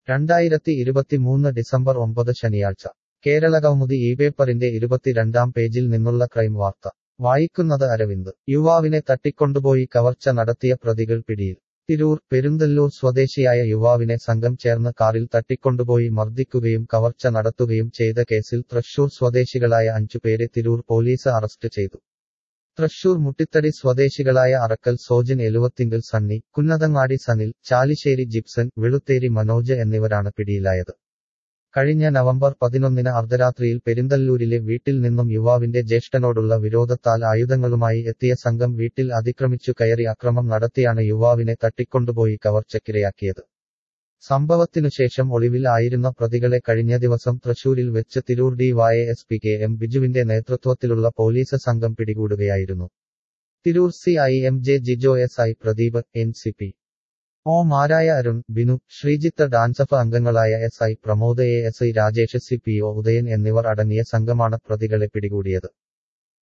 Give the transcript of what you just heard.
രണ്ടായിരത്തി ഇരുപത്തിമൂന്ന് ഡിസംബർ ഒമ്പത് ശനിയാഴ്ച കേരളകൗമുദി ഈ പേപ്പറിന്റെ ഇരുപത്തിരണ്ടാം പേജിൽ നിന്നുള്ള ക്രൈം വാർത്ത വായിക്കുന്നത് അരവിന്ദ് യുവാവിനെ തട്ടിക്കൊണ്ടുപോയി കവർച്ച നടത്തിയ പ്രതികൾ പിടിയിൽ തിരൂർ പെരുന്തല്ലൂർ സ്വദേശിയായ യുവാവിനെ സംഘം ചേർന്ന് കാറിൽ തട്ടിക്കൊണ്ടുപോയി മർദ്ദിക്കുകയും കവർച്ച നടത്തുകയും ചെയ്ത കേസിൽ തൃശൂർ സ്വദേശികളായ അഞ്ചുപേരെ തിരൂർ പോലീസ് അറസ്റ്റ് ചെയ്തു തൃശൂർ മുട്ടിത്തടി സ്വദേശികളായ അറക്കൽ സോജൻ എലുവത്തിങ്കൽ സണ്ണി കുന്നതങ്ങാടി സനിൽ ചാലിശ്ശേരി ജിപ്സൺ വെളുത്തേരി മനോജ് എന്നിവരാണ് പിടിയിലായത് കഴിഞ്ഞ നവംബർ പതിനൊന്നിന് അർദ്ധരാത്രിയിൽ പെരിന്തല്ലൂരിലെ വീട്ടിൽ നിന്നും യുവാവിന്റെ ജ്യേഷ്ഠനോടുള്ള വിരോധത്താൽ ആയുധങ്ങളുമായി എത്തിയ സംഘം വീട്ടിൽ അതിക്രമിച്ചു കയറി അക്രമം നടത്തിയാണ് യുവാവിനെ തട്ടിക്കൊണ്ടുപോയി കവർച്ചക്കിരയാക്കിയത് സംഭവത്തിനുശേഷം ഒളിവിൽ ആയിരുന്ന പ്രതികളെ കഴിഞ്ഞ ദിവസം തൃശൂരിൽ വെച്ച് Tirur D Y S P K M ബിജുവിന്റെ നേതൃത്വത്തിലുള്ള പോലീസ് സംഘം പിടികൂടുകയായിരുന്നു Tirur C I M J Jijo S I Pradeep N C P O മാരായ അരുൺ ബിനു ശ്രീജിത്ത് ഡാൻസഫ് അംഗങ്ങളായ S I Pramod A S I Rajesh C P O Udayan എന്നിവർ അടങ്ങിയ സംഘമാണ് പ്രതികളെ പിടികൂടിയത്